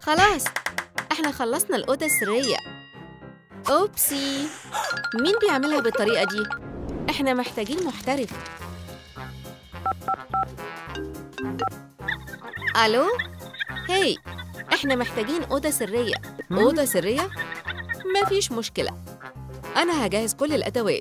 خلاص احنا خلصنا الأوضة السرية أوبسي مين بيعملها بالطريقة دي؟ احنا محتاجين محترف ألو؟ هاي احنا محتاجين أوضة سرية أوضة سرية؟ مفيش مشكلة أنا هجهز كل الأدوات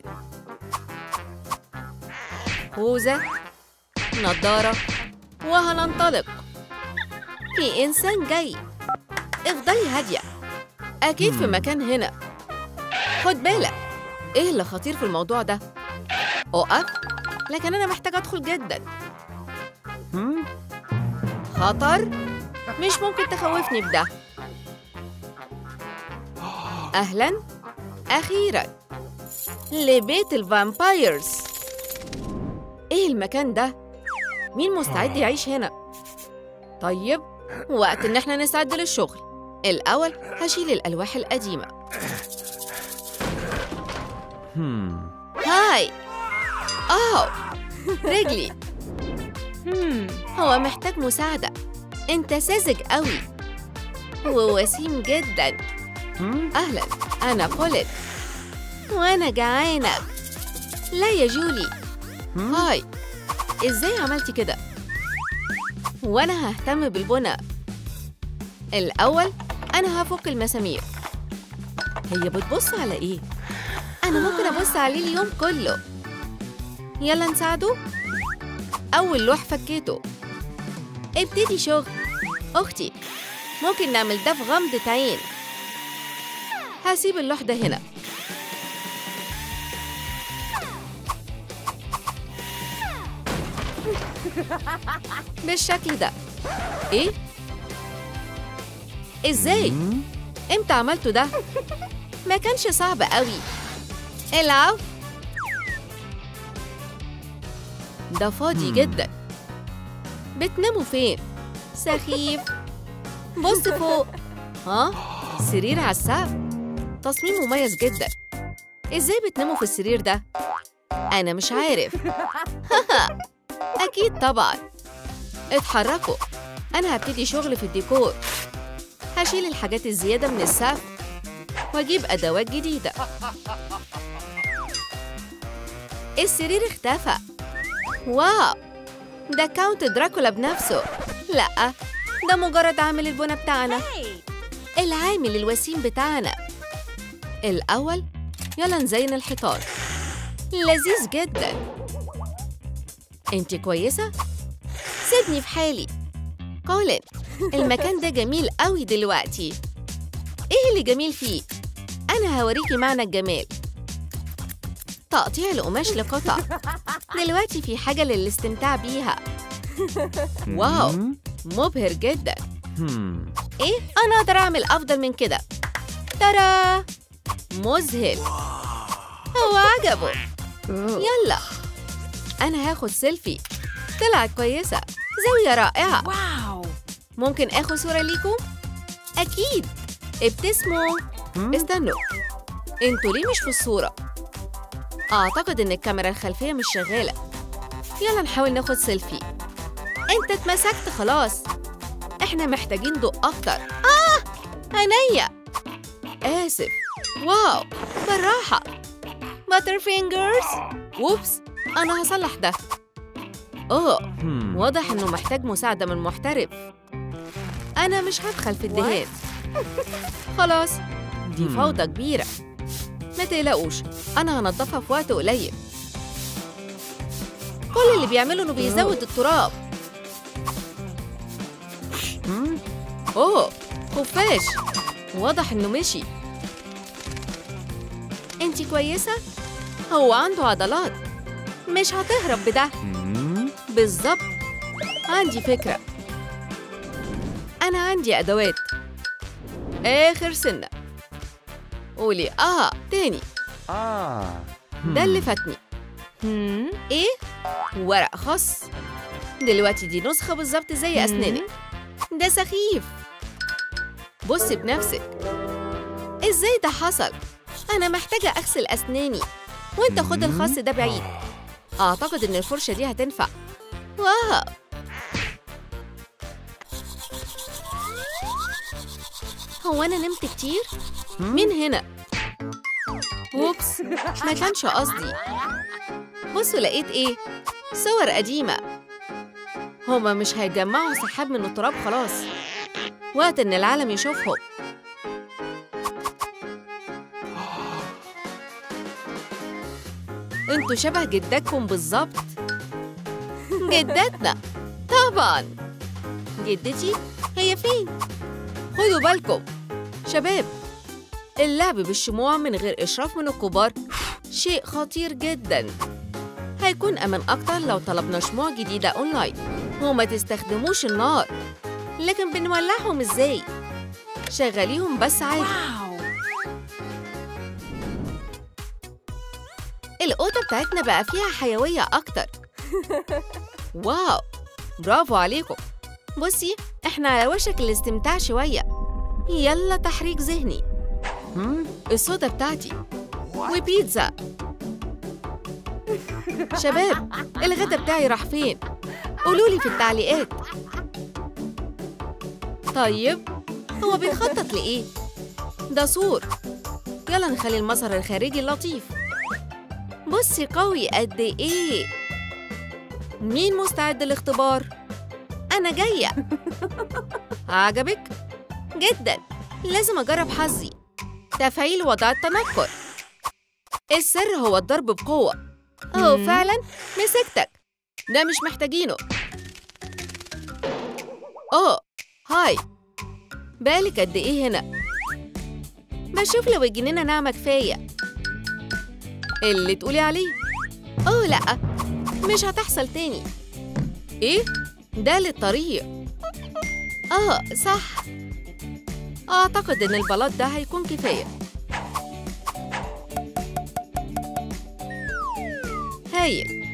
خوذة نضارة وهننطلق في إنسان جاي افضلي هادية أكيد في مكان هنا خد بالك إيه اللي خطير في الموضوع ده؟ أقف لكن أنا محتاجة أدخل جدا خطر مش ممكن تخوفني بده أهلا أخيرا لبيت الفامبايرز إيه المكان ده؟ مين مستعد يعيش هنا؟ طيب وقت إن إحنا نستعد للشغل الأول هشيل الألواح القديمة هاي أوه رجلي هو محتاج مساعدة أنت ساذج قوي ووسيم جدا أهلا أنا بوليت وأنا جعانة لا يا جولي هاي إزاي عملتي كده؟ وأنا ههتم بالبنى الأول أنا هفك المسامير هي بتبص على إيه؟ أنا ممكن أبص عليه اليوم كله يلا نساعده أول لوح فكيته ابتدي شغل أختي ممكن نعمل ده في غمضة عين هسيب اللوح ده هنا بالشكل ده ايه ازاي امتى عملته ده ما كانش صعب قوي العب ده فاضي جدا بتناموا فين سخيف بص فوق ها سرير على السقف تصميم مميز جدا ازاي بتناموا في السرير ده انا مش عارف اكيد طبعا اتحركوا انا هبتدي شغل في الديكور هشيل الحاجات الزياده من السقف واجيب ادوات جديده السرير اختفى واو ده كاونت دراكولا بنفسه لا ده مجرد عامل البنى بتاعنا العامل الوسيم بتاعنا الأول يلا نزين الحيطان لذيذ جدا انت كويسة؟ سيبني في حالي كولين المكان ده جميل قوي دلوقتي ايه اللي جميل فيه؟ أنا هوريكي معنى الجمال تقطيع القماش لقطع دلوقتي في حاجة للاستمتاع بيها واو مبهر جدا ايه انا اقدر اعمل افضل من كده ترى مذهل هو عجبه يلا انا هاخد سيلفي طلعت كويسة زاوية رائعة واو ممكن اخد صورة ليكم اكيد ابتسموا استنوا انتوا ليه مش في الصورة اعتقد ان الكاميرا الخلفية مش شغالة يلا نحاول ناخد سيلفي انت اتمسكت خلاص احنا محتاجين ضوء اكتر اه عينيا اسف واو بالراحة باتر فينجرز ووبس انا هصلح ده اوه واضح انه محتاج مساعدة من محترف انا مش هدخل في الدهان خلاص دي فوضى كبيرة ما تقلقوش انا هنضفها في وقت قليل كل اللي بيعمله انه بيزود التراب اوه خفاش واضح انه مشي انتي كويسة؟ هو عنده عضلات مش هتهرب بده بالظبط عندي فكرة أنا عندي أدوات آخر سنة قولي آه تاني آه ده اللي فاتني هم إيه؟ ورق خاص دلوقتي دي نسخة بالظبط زي أسنانك ده سخيف بصي بنفسك إزاي ده حصل؟ أنا محتاجة أغسل أسناني وأنت خد الخاص ده بعيد أعتقد إن الفرشة دي هتنفع واو هو أنا نمت كتير؟ مين هنا؟ ووبس ما كانش قصدي بصوا لقيت إيه؟ صور قديمة هما مش هيجمعوا سحاب من التراب خلاص وقت إن العالم يشوفهم انتوا شبه جدتكم بالظبط جدتنا طبعا جدتي هي فين خدوا بالكم شباب اللعب بالشموع من غير إشراف من الكبار شيء خطير جدا هيكون أمان أكتر لو طلبنا شموع جديدة أونلاين وما تستخدموش النار لكن بنولعهم إزاي؟ شغليهم بس عادي الأوضة بتاعتنا بقى فيها حيوية أكتر واو برافو عليكم بصي احنا على وشك الاستمتاع شوية يلا تحريك ذهني الصودا بتاعتي وبيتزا شباب الغدا بتاعي راح فين قولولي في التعليقات طيب هو بيخطط لإيه؟ ده سور يلا نخلي المسار الخارجي لطيف بصي قوي قد إيه مين مستعد للاختبار؟ أنا جاية عجبك؟ جدا لازم أجرب حظي تفعيل وضع التنكر السر هو الضرب بقوة أوه مم. فعلا مسكتك ده مش محتاجينه أوه هاي بالك قد إيه هنا بشوف لو الجنينة ناعمة كفاية اللي تقولي عليه أوه لأ مش هتحصل تاني إيه؟ ده للطريق آه صح أعتقد إن البلاط ده هيكون كفاية هايل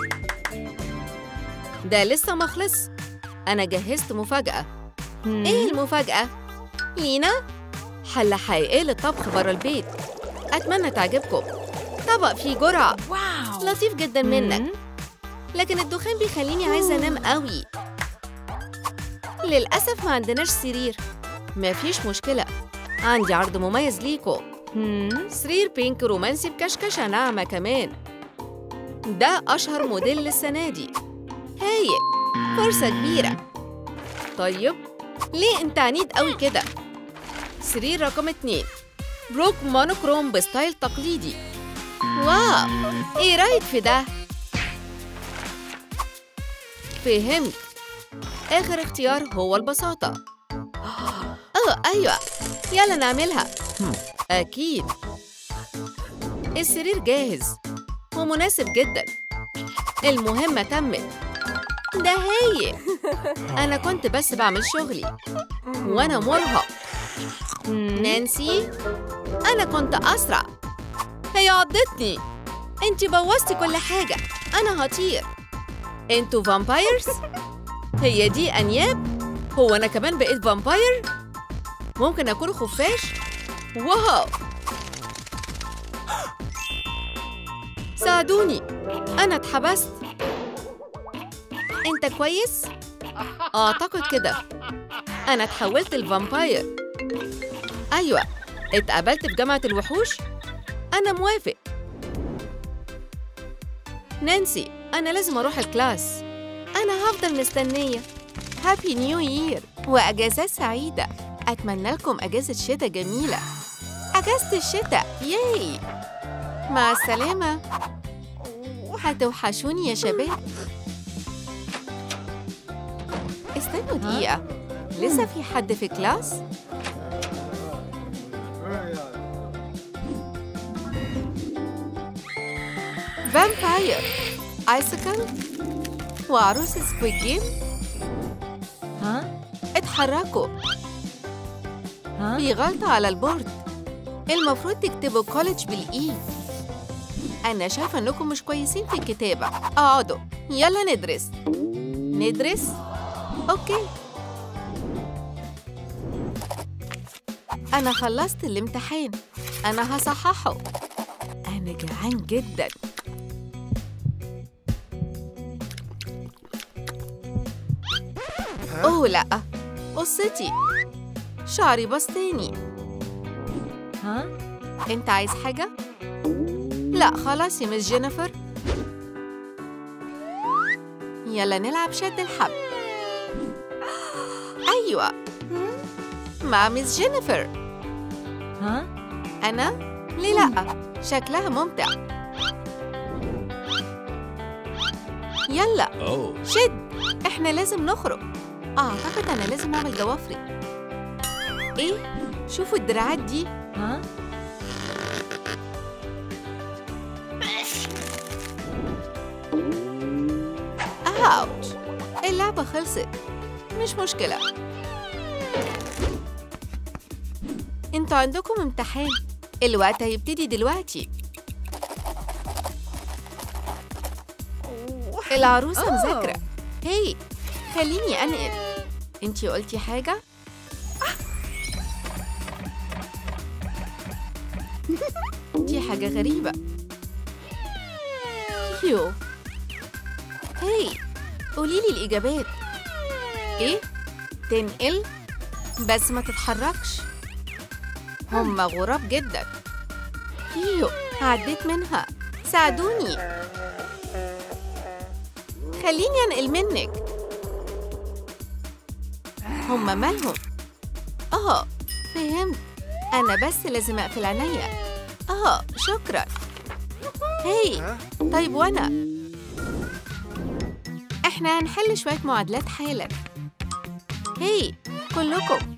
ده لسه مخلص أنا جهزت مفاجأة إيه المفاجأة؟ لينا؟ حلة حقيقية للطبخ برا البيت أتمنى تعجبكم طبق فيه جرعة واو لطيف جدا منك لكن الدخان بيخليني عايزة أنام قوي للأسف ما عندناش سرير مفيش مشكلة عندي عرض مميز ليكو سرير بينك رومانسي بكشكشة ناعمة كمان ده أشهر موديل للسنة دي هايل فرصة كبيرة طيب ليه أنت عنيد قوي كده؟ سرير رقم اتنين بروك مونوكروم بستايل تقليدي واو ايه رايك في ده فهمت اخر اختيار هو البساطه اه ايوه يلا نعملها اكيد السرير جاهز ومناسب جدا المهمه تمت ده هايل انا كنت بس بعمل شغلي وانا مرهق نانسي انا كنت اسرع هي عضتني انت بوظتي كل حاجة أنا هطير انتوا فامبايرز؟ هي دي أنياب؟ هو أنا كمان بقيت فامباير؟ ممكن أكون خفاش؟ واو ساعدوني أنا اتحبست أنت كويس؟ أعتقد كده أنا اتحولت لفامباير أيوة اتقابلت في جامعة الوحوش؟ أنا موافق نانسي أنا لازم أروح الكلاس أنا هفضل مستنية هابي نيو يير وأجازات سعيدة أتمنى لكم أجازة شتاء جميلة أجازة الشتاء ياي مع السلامة هتوحشوني يا شباب استنوا دقيقة لسه في حد في كلاس؟ فامباير ايسكل وعروس سكويد جيم ها اتحركوا ها في غلطة على البورد المفروض تكتبوا كوليدج بالإي أنا شايفة إنكم مش كويسين في الكتابة اقعدوا يلا ندرس ندرس؟ أوكي أنا خلصت الامتحان أنا هصححه أنا جعان جدا أوه لأ قصتي شعري باظ تاني ها انت عايز حاجة؟ لا خلاص يا مس جينيفر يلا نلعب شد الحبل أيوة مع مس جينيفر ها أنا؟ ليه لأ؟ شكلها ممتع يلا Oh. شد احنا لازم نخرج اعتقد انا لازم اعمل ضوافري ايه شوفوا الدراعات دي ها اوتش اللعبة خلصت مش مشكلة انتوا عندكم امتحان الوقت هيبتدي دلوقتي العروسة أوه. مذاكرة هي خليني انقل انتي قلتي حاجة؟ دي حاجة غريبة يو هي قوليلي الإجابات إيه؟ تنقل؟ بس ما تتحركش هما غراب جدا يو عديت منها ساعدوني خليني أنقل منك هما مالهم؟ آه فهمت أنا بس لازم أقفل عينيا آه شكرا هي طيب وأنا؟ احنا هنحل شوية معادلات حالا هي كلكم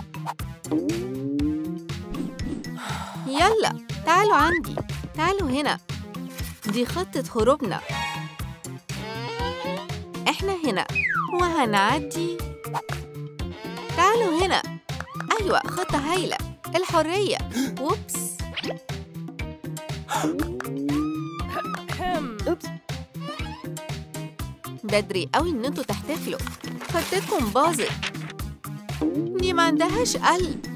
يلا تعالوا عندي تعالوا هنا دي خطة هروبنا احنا هنا وهنعدي تعالوا هنا ايوه خطة هايلة الحرية ووبس بدري قوي ان انتوا تحتفلوا خطتكم باظت دي ما عندهاش قلب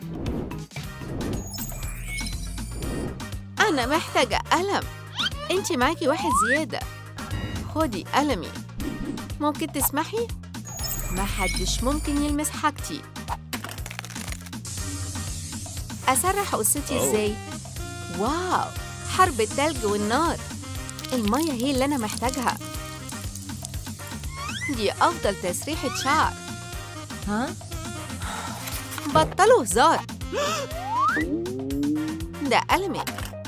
انا محتاجة قلم انتي معاكي واحد زيادة خدي قلمي ممكن تسمحي محدش ممكن يلمس حاجتي اسرح قصتي أوه. ازاي واو حرب التلج والنار المية هي اللي انا محتاجها دي أفضل تسريحة شعر ها بطلوا هزار ده قلمي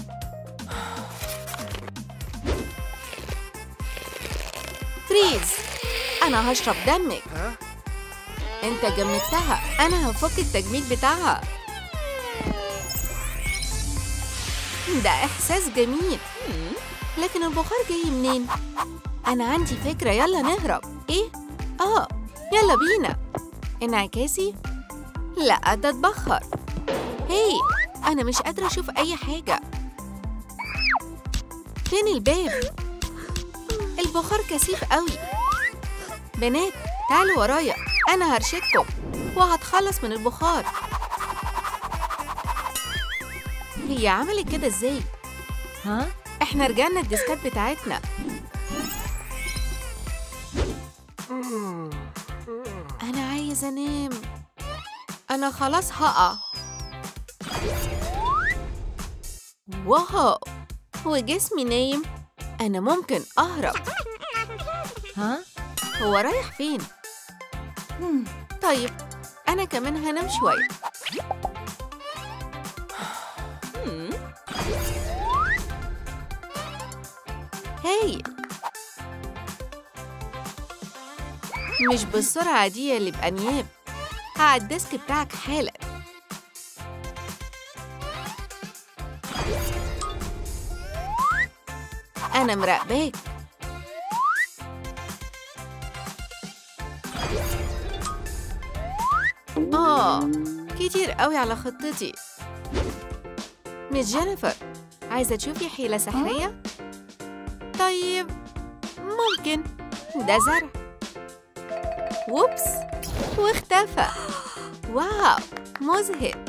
فريز أنا هشرب دمك أنت جمدتها أنا هفك التجميد بتاعها ده إحساس جميل لكن البخار جاي منين؟ أنا عندي فكرة يلا نهرب إيه؟ آه يلا بينا انعكاسي؟ لا ده اتبخر هي أنا مش قادرة أشوف أي حاجة فين الباب؟ البخار كثيف قوي بنات تعالوا ورايا أنا هرشدكم وهتخلص من البخار هي عملت كده ازاي؟ ها احنا رجعنا الديسكات بتاعتنا انا عايز انام انا خلاص هقع واو وجسمي نايم انا ممكن اهرب ها هو رايح فين طيب انا كمان هنام شويه هاي مش بالسرعة دي يا اللي بأنياب على الديسك بتاعك حالا أنا مراقباك آه كتير قوي على خطتي مس جينيفر عايزة تشوفي حيلة سحرية؟ طيب ممكن ده زرع ووبس واختفى واو مذهل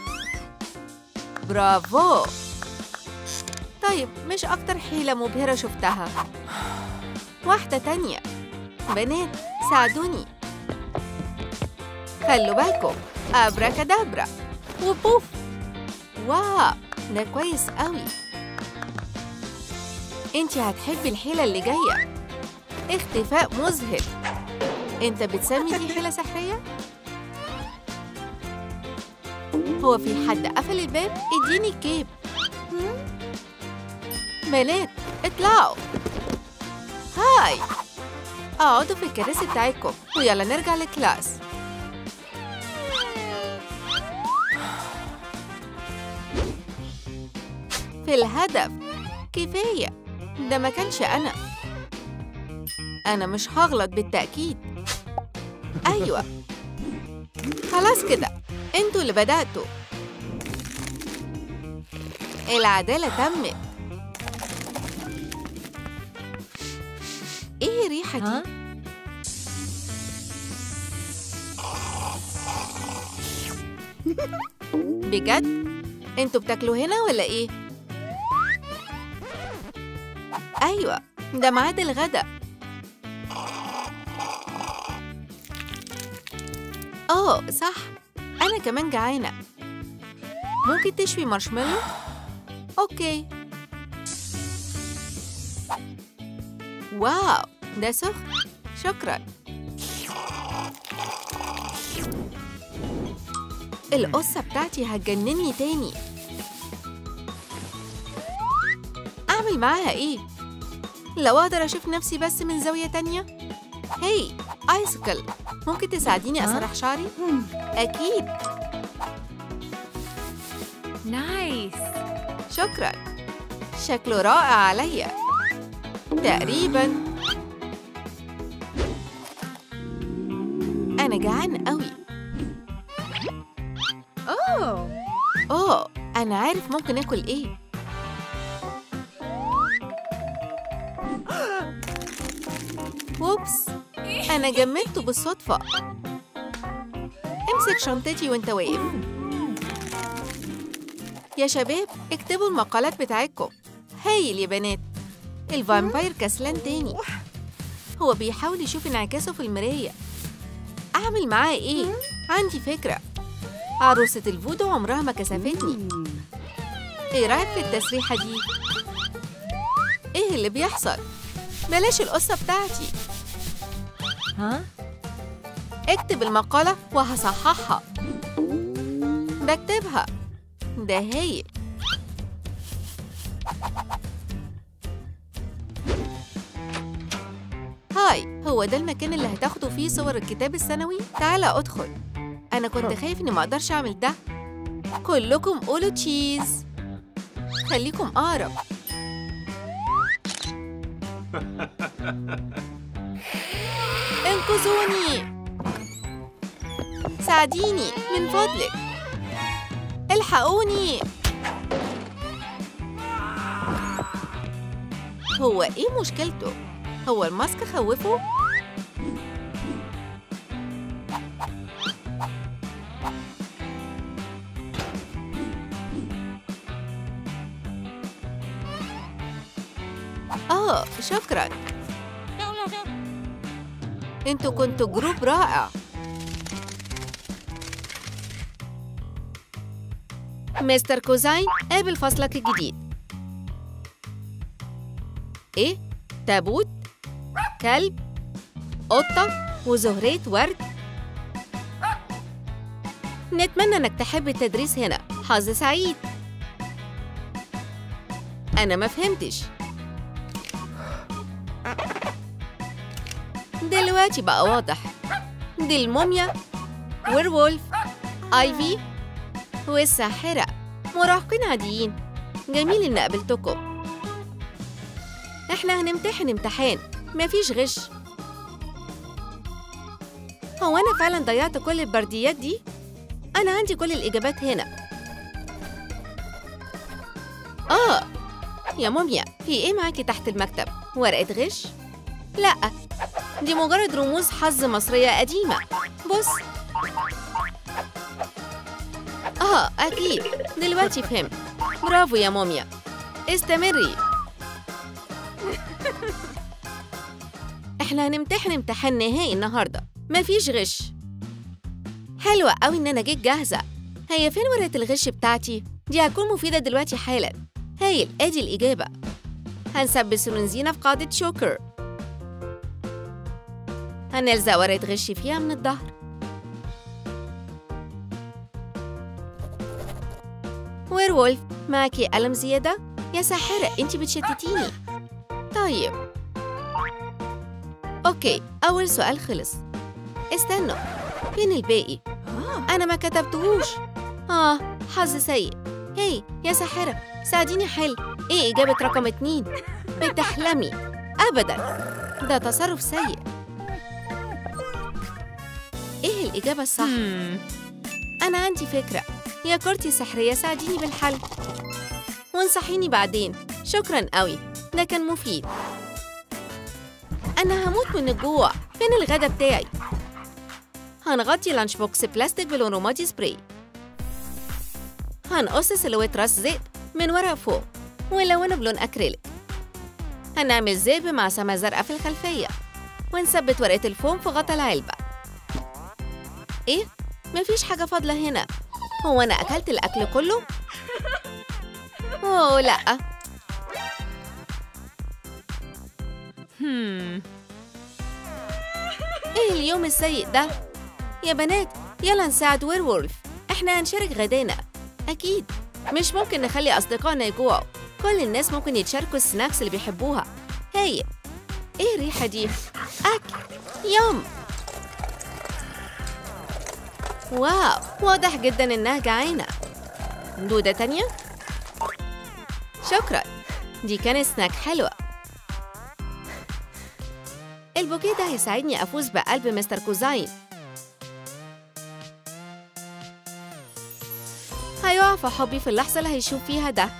برافو طيب مش أكتر حيلة مبهرة شفتها واحدة تانية بنات ساعدوني خلوا بالكم أبراكادابرا وبوف واو ده كويس قوي انت هتحبي الحيلة اللي جاية اختفاء مذهل انت بتسمي دي حيلة سحرية؟ هو في حد قفل الباب؟ اديني الكيب بنات اطلعوا هاي اقعدوا في الكراسي بتاعتكم ويلا نرجع للكلاس في الهدف كفاية ده ما كانش أنا أنا مش هغلط بالتأكيد أيوة خلاص كده انتوا اللي بدأتوا العدالة تمت ايه الريحة دي؟ ها بجد؟ انتوا بتاكلوا هنا ولا ايه؟ ايوه ده ميعاد الغدا اه صح انا كمان جعانه ممكن تشوي مارشميلو اوكي واو ده سخن شكرا القصة بتاعتي هتجنني تاني أعمل معاها إيه؟ لو أقدر أشوف نفسي بس من زاوية تانية؟ هاي آيسكل ممكن تساعديني ها؟ أسرح شعري؟ أكيد نايس شكرا شكله رائع عليا تقريبا أنا جعان قوي اوه أوه أنا عارف ممكن آكل إيه ووبس أنا جمدته بالصدفة امسك شنطتي وانت واقف يا شباب اكتبوا المقالات بتاعتكم هايل يا بنات الفامباير كسلان تاني هو بيحاول يشوف انعكاسه في المراية أعمل معاه إيه؟ عندي فكرة عروسة الفودو عمرها ما كسفتني ايه رايك في التسريحة دي؟ ايه اللي بيحصل؟ بلاش القصة بتاعتي ها اكتب المقالة وهصححها بكتبها ده هايل هاي هو ده المكان اللي هتاخدوا فيه صور الكتاب السنوي؟ تعالى ادخل أنا كنت خايف إني ما أقدرش أعمل ده كلكم قولوا تشيز خليكم أقرب انقذوني ساعديني من فضلك الحقوني هو ايه مشكلته هو الماسك خوفه اه شكرا انتوا كنتوا جروب رائع مستر كوزاين قابل فصلك الجديد ايه تابوت كلب قطة وزهرية ورد نتمنى انك تحب التدريس هنا حظ سعيد انا ما فهمتش دلوقتي بقى واضح دي الموميا ويرولف ايفي والساحرة مراهقين عاديين جميل إن قابلتكم إحنا هنمتحن امتحان مفيش غش هو أنا فعلا ضيعت كل البرديات دي؟ أنا عندي كل الإجابات هنا آه يا موميا في إيه معاكي تحت المكتب؟ ورقة غش؟ لأ دي مجرد رموز حظ مصرية قديمة بص آه أكيد دلوقتي فهمت برافو يا موميا استمري إحنا هنمتحن امتحان نهائي النهاردة مفيش غش حلوة قوي إن أنا جيت جاهزة هي فين ورقة الغش بتاعتي؟ دي هتكون مفيدة دلوقتي حالا هايل ادي الإجابة هنثبت سلونزينا في قاعدة شوكر هنلزق ورقة غش فيها من الظهر وير وولف معاكي قلم زيادة؟ يا ساحرة انتي بتشتتيني طيب اوكي أول سؤال خلص استنوا فين الباقي؟ أنا ما كتبتهوش آه حظ سيء هي يا ساحرة ساعديني حل إيه إجابة رقم اتنين؟ بتحلمي أبدا ده تصرف سيء إيه الإجابة الصح؟ Hmm. أنا عندي فكرة يا كورتي سحرية ساعديني بالحل وانصحيني بعدين شكرا قوي ده كان مفيد أنا هموت من الجوع فين الغدا بتاعي؟ هنغطي لانش بوكس بلاستيك بلون رمادي سبراي هنقص سلوات راس ذئب من ورا فوق ونلونه بلون أكريليك هنعمل ذئب مع سما زرقاء في الخلفية ونثبت ورقة الفوم في غطا العلبة إيه؟ مفيش حاجة فاضلة هنا هو أنا أكلت الأكل كله؟ أوه لأ Hmm. إيه اليوم السيء ده؟ يا بنات يلا نساعد ويرولف إحنا هنشارك غدانا أكيد مش ممكن نخلي أصدقائنا يجوعوا كل الناس ممكن يتشاركوا السناكس اللي بيحبوها هاي إيه الريحة دي؟ أكل يوم واو واضح جدا إنها جعانة دودة تانية؟ شكرا دي كانت سناك حلوة البوكيه ده هيساعدني أفوز بقلب مستر كوزاين هيقع في حبي في اللحظة اللي هيشوف فيها ده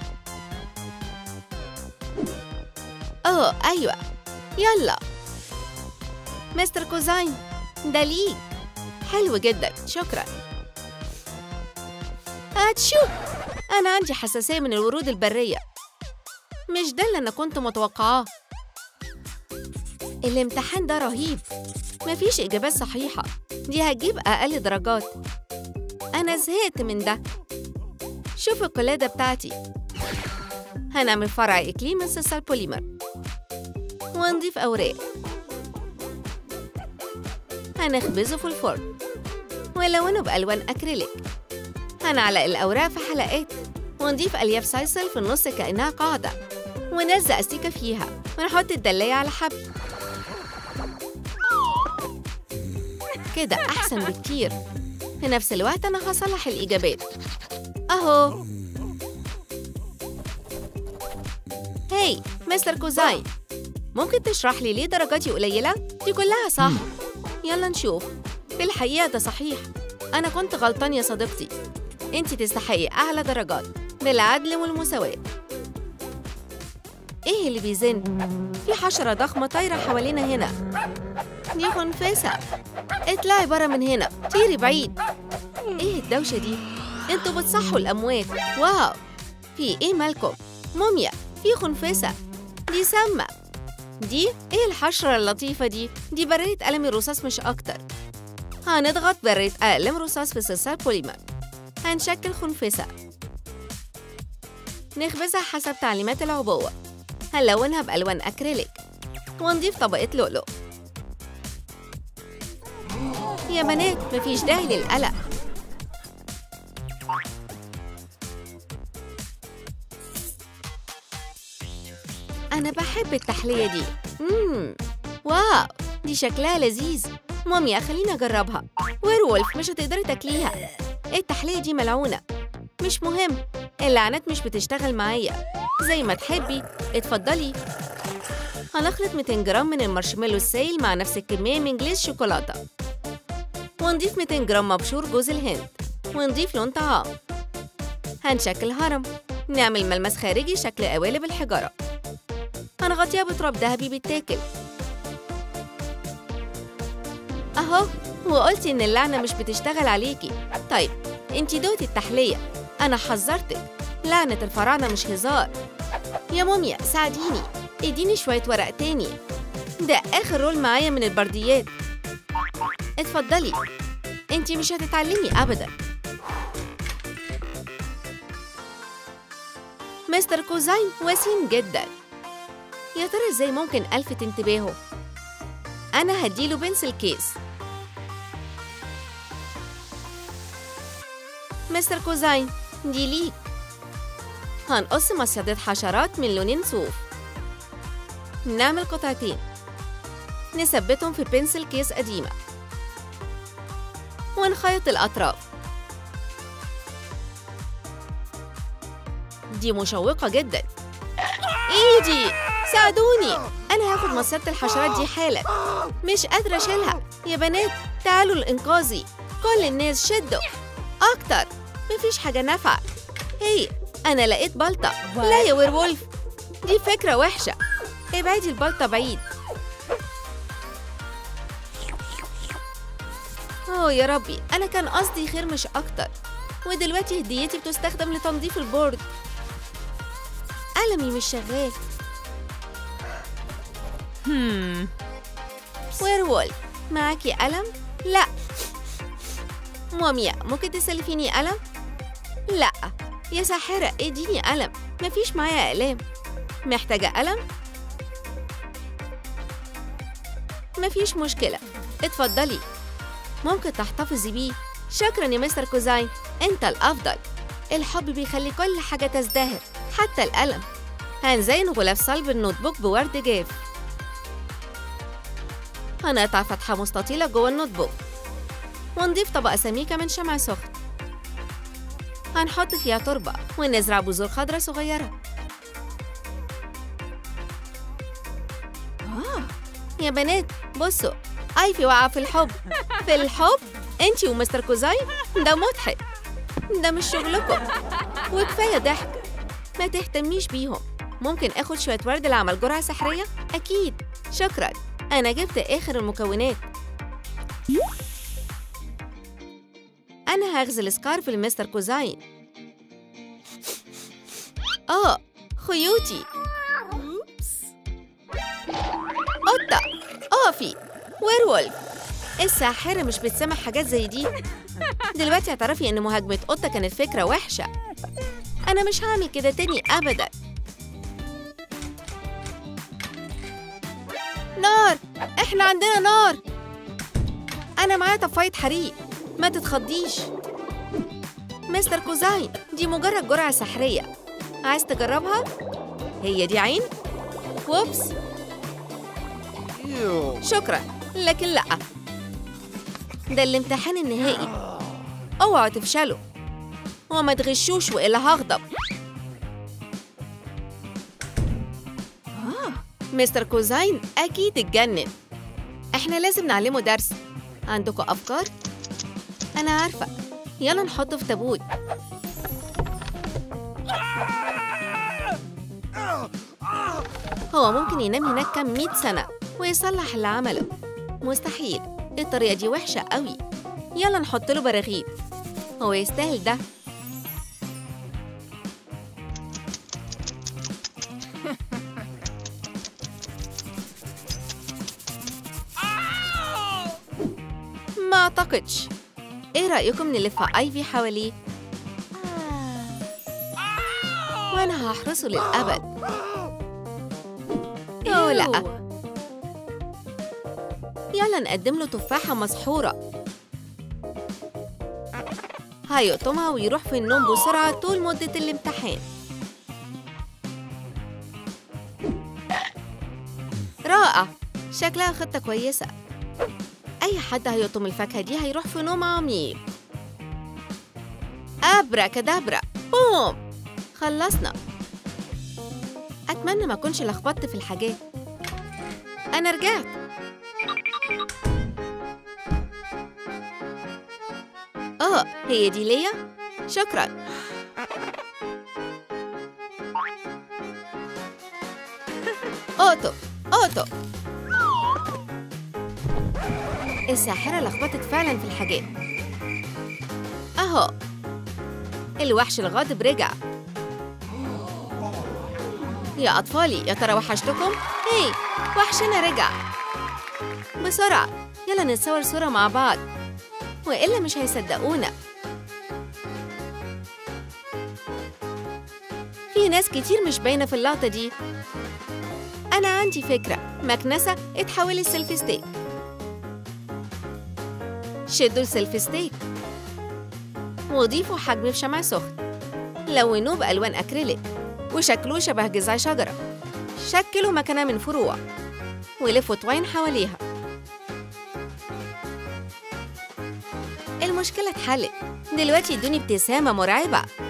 أوه أيوة يلا مستر كوزاين ده ليك حلو جدا شكرا أتشو أنا عندي حساسية من الورود البرية مش ده اللي أنا كنت متوقعاه الامتحان ده رهيب مفيش إجابات صحيحة دي هتجيب أقل درجات أنا زهقت من ده شوف القلادة بتاعتي هنعمل فرع إكليم من صلصال بوليمر ونضيف أوراق هنخبزه في الفرن ونلونه بألوان أكريليك هنعلق الأوراق في حلقات ونضيف ألياف سايسل في النص كأنها قاعدة ونلزق استيكة فيها ونحط الدلاية على حبل كده أحسن بكتير في نفس الوقت أنا هصلح الإجابات أهو هاي مستر كوزاي ممكن تشرح لي ليه درجاتي قليلة؟ دي كلها صح يلا نشوف في الحقيقة ده صحيح أنا كنت غلطان يا صديقتي أنت تستحقي أعلى درجات بالعدل والمساواة إيه اللي بيزن؟ في حشرة ضخمة طايرة حوالينا هنا دي خنفسة اطلعي برا من هنا طيري بعيد ايه الدوشة دي؟ انتوا بتصحوا الأموات واو في ايه مالكم؟ موميا في خنفسة دي سامة دي ايه الحشرة اللطيفة دي؟ دي برية قلم الرصاص مش أكتر هنضغط برية قلم رصاص في صلصال بوليمر هنشكل خنفسة نخبزها حسب تعليمات العبوة هنلونها بألوان أكريليك ونضيف طبقة لؤلؤ يا بنات مفيش داعي للقلق أنا بحب التحلية دي مم. واو دي شكلها لذيذ ماميا خليني أجربها ويرولف مش هتقدري تاكليها التحلية دي ملعونة مش مهم اللعنات مش بتشتغل معايا زي ما تحبي اتفضلي هنخلط 200 جرام من المارشميلو السائل مع نفس الكمية من جليز شوكولاتة ونضيف 200 جرام مبشور جوز الهند ونضيف لون طعام هنشكل هرم نعمل ملمس خارجي شكل قوالب الحجارة هنغطيها بتراب ذهبي بيتاكل أهو وقلتي إن اللعنة مش بتشتغل عليكي طيب انتي دوتي التحلية أنا حذرتك لعنة الفراعنة مش هزار يا موميا ساعديني اديني شوية ورق تاني ده آخر رول معايا من البرديات اتفضلي انتي مش هتتعلمي أبدا مستر كوزاين وسيم جدا يا ترى ازاي ممكن ألفت انتباهه أنا هديله بنسل كيس مستر كوزاين دي ليك هنقص مصيدة حشرات من لونين صوف نعمل قطعتين نثبتهم في بنسل كيس قديمة ونخيط الأطراف دي مشوقة جدا إيدي ساعدوني أنا هاخد مصيدة الحشرات دي حالا مش قادرة أشيلها يا بنات تعالوا لإنقاذي كل الناس شدوا أكتر مفيش حاجة نافعة هي أنا لقيت بلطة لا يا ويرولف دي فكرة وحشة ابعدي البلطة بعيد أوه يا ربي أنا كان قصدي خير مش أكتر ودلوقتي هديتي بتستخدم لتنظيف البورد قلمي مش شغال Hmm. ويرولف معاكي قلم؟ لا موميا ممكن تسلفيني قلم؟ لا يا ساحرة اديني قلم مفيش معايا أقلام محتاجة قلم؟ مفيش مشكلة اتفضلي ممكن تحتفظي بيه شكرا يا مستر كوزاين انت الأفضل الحب بيخلي كل حاجة تزدهر حتى القلم هنزين غلاف صلب النوت بوك بورد جاف هنقطع فتحة مستطيلة جوه النوت بوك ونضيف طبقة سميكة من شمع سخن هنحط فيها تربة ونزرع بذور خضراء صغيرة آه. يا بنات بصوا ايفي واقعة في الحب في الحب انتي ومستر كوزاين ده مضحك ده مش شغلكم وكفاية ضحك ما تهتميش بيهم ممكن اخد شوية ورد لعمل جرعة سحرية؟ أكيد شكرا أنا جبت آخر المكونات أنا هغزل سكارف لمستر كوزاين آه خيوطي قطة أقفي ويرولف الساحرة مش بتسمع حاجات زي دي دلوقتي اعترفي إن مهاجمة قطة كانت فكرة وحشة أنا مش هعمل كده تاني أبدا نار إحنا عندنا نار أنا معايا طفاية حريق ما تتخضيش مستر كوزاين دي مجرد جرعة سحرية عايز تجربها؟ هي دي عين؟ ووبس شكرا لكن لأ ده الامتحان النهائي اوعوا تفشلوا وما تغشوش وإلا هغضب آه. مستر كوزاين أكيد اتجنن احنا لازم نعلمه درس عندكم أفكار؟ أنا عارفة يلا نحطه في تابوت هو ممكن ينام هناك كام مئة سنة ويصلح اللي عمله مستحيل الطريقة دي وحشة قوي يلا نحط له براغيث هو يستاهل ده ما أعتقدش إيه رأيكم نلف أيفي حواليه؟ وأنا هحرسه للأبد أوه لأ Ew. يلا نقدم له تفاحة مسحورة هيقطمها ويروح في النوم بسرعة طول مدة الامتحان رائع شكلها خطة كويسة أي حد هيقطم الفاكهة دي هيروح في نوم عميق أبرا كدابرا بوم خلصنا أتمنى ما أكونش لخبطت في الحاجات أنا رجعت آه هي دي ليا؟ شكرا أوتو أوتو الساحرة لخبطت فعلا في الحاجات أهو الوحش الغاضب رجع يا أطفالي يا ترى وحشتكم؟ هي وحشنا رجع بسرعة يلا نتصور صورة مع بعض وإلا مش هيصدقونا في ناس كتير مش باينة في اللقطة دي أنا عندي فكرة مكنسة اتحولت سيلفي ستيك شدوا السيلفي ستيك وضيفوا حجم في شمع سخن لونوه بألوان أكريليك وشكلوه شبه جذع شجرة شكلوا مكانها من فروع ولفوا طوين حواليها المشكلة اتحلت دلوقتي ادوني ابتسامة مرعبة